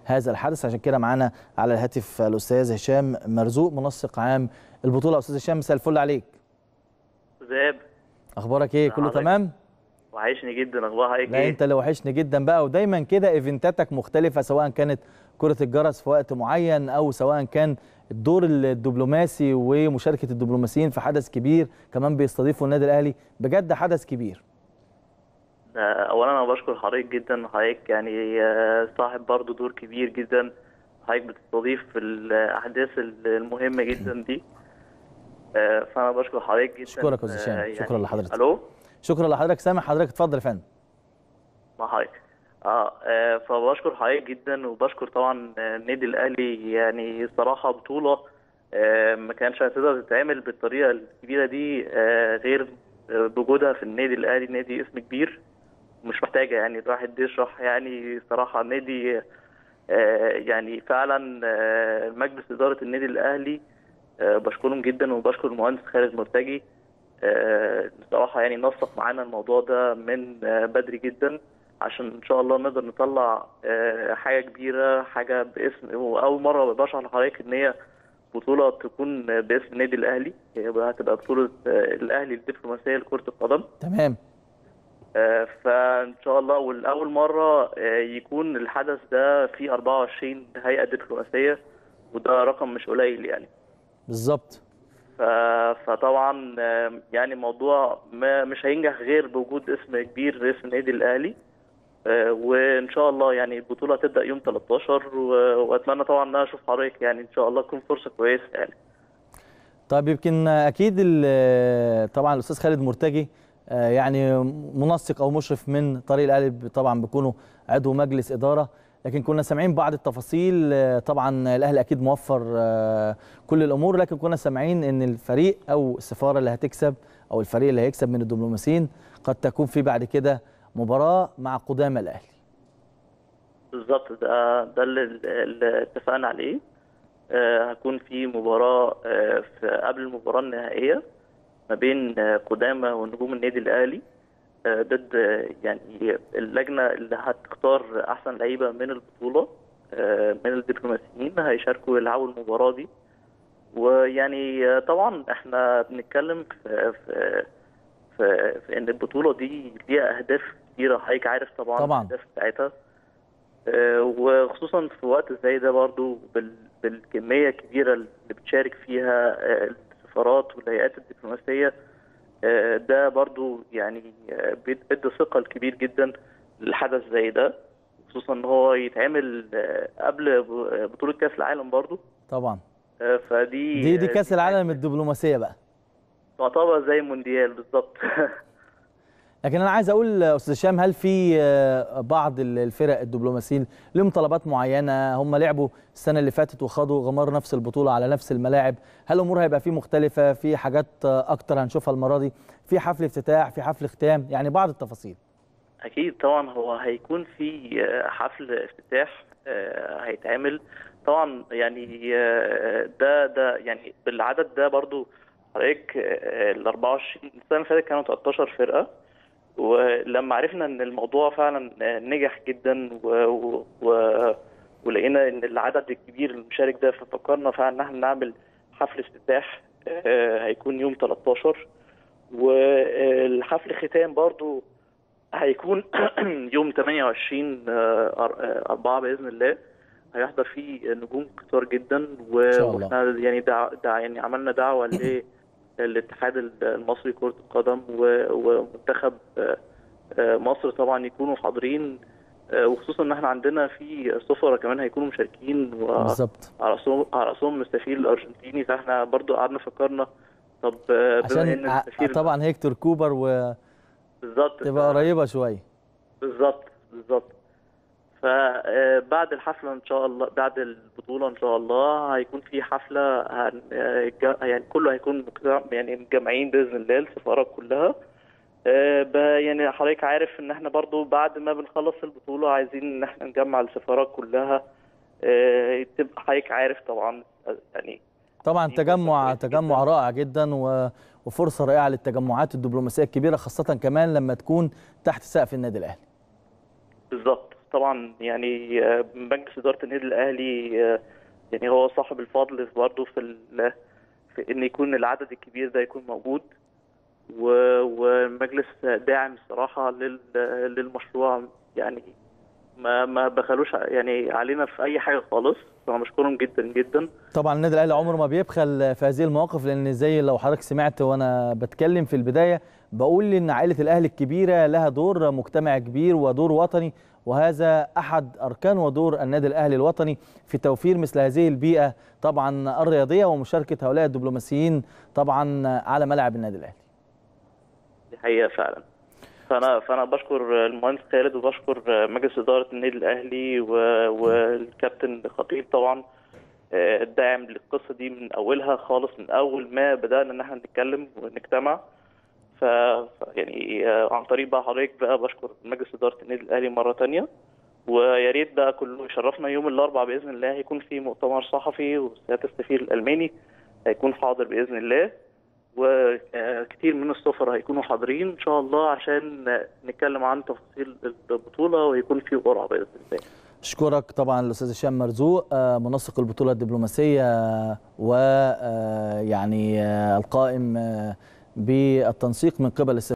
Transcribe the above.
هذا الحدث عشان كده معانا على الهاتف الاستاذ هشام مرزوق منسق عام البطوله استاذ هشام مساء الفل عليك زياب اخبارك ايه كله حضرتك. تمام وحشني جدا اخبار حضرتك لا ايه انت اللي وحشني جدا بقى ودايما كده ايفنتاتك مختلفه سواء كانت كره الجرس في وقت معين او سواء كان الدور الدبلوماسي ومشاركه الدبلوماسيين في حدث كبير كمان بيستضيفوا النادي الاهلي بجد حدث كبير آه، اولا انا بشكر حضرتك جدا حضرتك يعني آه، صاحب برضو دور كبير جدا حضرتك بتستضيف الاحداث المهمه جدا دي آه، فانا بشكر حضرتك جدا أشكرك يا أستاذ هشام. آه، شكرا لحضرتك. الو شكرا لحضرتك سامح حضرتك اتفضل يا فندم مع حضرتك اه آه، فبشكر حضرتك جدا وبشكر طبعا آه، النادي الاهلي يعني صراحه بطوله آه، ما كانش هتقدر تتعمل بالطريقه الكبيره دي آه، غير آه، بوجودها في النادي الاهلي نادي اسم كبير مش محتاجه يعني الواحد يشرح يعني صراحه النادي آه، يعني فعلا آه، مجلس اداره النادي الاهلي آه، بشكرهم جدا وبشكر المهندس خالد مرتجي آه، بصراحه يعني نسق معانا الموضوع ده من آه، بدري جدا عشان ان شاء الله نقدر نطلع آه، حاجه كبيره حاجه باسم واول مره بشرح لحضرتك ان هي بطوله تكون باسم النادي الاهلي هي بقى هتبقى بطوله آه، الاهلي الدبلوماسيه لكره القدم تمام آه، فان شاء الله والاول مره آه، يكون الحدث ده فيه 24 هيئه دبلوماسيه وده رقم مش قليل يعني بالظبط ف- فطبعا آه، يعني الموضوع ما مش هينجح غير بوجود اسم كبير اسم النادي الاهلي آه، وان شاء الله يعني البطوله هتبدا يوم 13 و- واتمنى طبعا ان انا اشوف حضرتك يعني ان شاء الله تكون فرصه كويسه يعني طيب يمكن اكيد ال- طبعا الاستاذ خالد مرتجي آه، يعني منسق او مشرف من طريق الاهلي طبعا بيكونوا عضو مجلس اداره لكن كنا سامعين بعض التفاصيل آه، طبعا الاهلي اكيد موفر آه، كل الامور لكن كنا سامعين ان الفريق او السفاره اللي هتكسب او الفريق اللي هيكسب من الدبلوماسيين قد تكون في بعد كده مباراه مع قدامى الاهلي بالظبط ده ده اللي, اللي اتفقنا عليه آه، هكون في مباراة آه، في قبل المباراة النهائية ما بين آه، قدامى ونجوم النادي الأهلي آه، ضد آه، يعني اللجنة اللي هتختار أحسن لعيبة من البطولة آه، من الدبلوماسيين هيشاركوا يلعبوا المباراة دي ويعني آه، طبعا احنا بنتكلم في في في, في ان البطولة دي ليها أهداف كتيرة حضرتك عارف طبعا طبعاً. الأهداف بتاعتها آه، وخصوصا في وقت زي ده برضو بال- بالكمية الكبيرة اللي بتشارك فيها آه، السفارات والهيئات الدبلوماسية آه، ده برضو يعني آه، بيدي ثقل كبير جدا للحدث زي ده خصوصا ان هو يتعمل آه، قبل ب- بطولة كأس العالم برضو طبعا آه، فدي دي دي آه، كاس العالم الدبلوماسيه بقى تعتبر زي المونديال بالظبط لكن انا عايز اقول استاذ هشام هل في آه، بعض ال- الفرق الدبلوماسيين لهم طلبات معينه هم لعبوا السنه اللي فاتت وخدوا غمار نفس البطوله على نفس الملاعب هل الامور هيبقى في مختلفه في حاجات آه، اكتر هنشوفها المره دي في حفل افتتاح في حفل ختام يعني بعض التفاصيل اكيد طبعا هو هيكون في آه، حفل افتتاح آه، هيتعمل طبعا يعني آه، ده ده يعني بالعدد ده برضو حضرتك آه، ال 24 السنه اللي فاتت كانوا 13 فرقه ولما عرفنا ان الموضوع فعلا آه، نجح جدا و, و, و ولقينا ان العدد الكبير المشارك ده ففكرنا فعلا ان احنا نعمل حفل افتتاح آه، هيكون يوم 13 والحفل ختام برضو هيكون يوم 28 آه، أر- آه، أربعة بإذن الله هيحضر فيه نجوم كتار جدا و- شاء الله. واحنا يعني دع... دع... يعني عملنا دعوة للاتحاد المصري لكرة القدم و- ومنتخب آه، آه، مصر طبعا يكونوا حاضرين آه، وخصوصا ان احنا عندنا في سفراء كمان هيكونوا مشاركين و... بالظبط على راسهم على راسهم السفير الارجنتيني فاحنا برضو قعدنا فكرنا طب آه، بما عشان ان ع- السفير طبعا هيكتور كوبر وتبقى بالظبط ف- قريبه شويه بالظبط بالظبط فبعد الحفله ان شاء الله بعد البطوله ان شاء الله هيكون في حفله هن... آه، الج- يعني كله هيكون مجتمع- يعني متجمعين باذن الله السفارات كلها آه، ب- يعني حضرتك عارف ان احنا برضو بعد ما بنخلص البطوله عايزين ان احنا نجمع السفارات كلها آه، تبقى حضرتك عارف طبعا آه، يعني طبعا دي فرصة تجمع كويسة تجمع رائع جدا و وفرصه رائعه للتجمعات الدبلوماسيه الكبيره خاصه كمان لما تكون تحت سقف النادي الاهلي بالظبط طبعا يعني آه، مجلس اداره النادي الاهلي آه، يعني هو صاحب الفضل برضه في ال- في ان يكون العدد الكبير ده يكون موجود و- والمجلس داعم الصراحه لل- للمشروع يعني ما ما بخلوش يعني علينا في اي حاجه خالص فانا بشكرهم جدا جدا طبعا النادي الاهلي عمره ما بيبخل في هذه المواقف لان زي لو حضرتك سمعت وانا بتكلم في البدايه بقول ان عائله الاهلي الكبيره لها دور مجتمع كبير ودور وطني وهذا احد اركان ودور النادي الاهلي الوطني في توفير مثل هذه البيئه طبعا الرياضيه ومشاركه هؤلاء الدبلوماسيين طبعا على ملعب النادي الاهلي دي حقيقه فعلا فانا فانا بشكر المهندس خالد وبشكر مجلس اداره النادي الاهلي و- والكابتن خطيب طبعا آه، الداعم للقصه دي من اولها خالص من اول ما بدانا ان احنا نتكلم ونجتمع ف ف- يعني آه، عن طريق بقى حضرتك بقى بشكر مجلس اداره النادي الاهلي مره تانية ويا ريت بقى كله يشرفنا يوم الاربعاء باذن الله هيكون في مؤتمر صحفي وسياده السفير الالماني هيكون حاضر باذن الله وكتير من السفراء هيكونوا حاضرين ان شاء الله عشان نتكلم عن تفاصيل البطوله ويكون في قرعه باذن الله اشكرك طبعا الاستاذ هشام مرزوق آه، منسق البطوله الدبلوماسيه ويعني القائم آه، بالتنسيق من قبل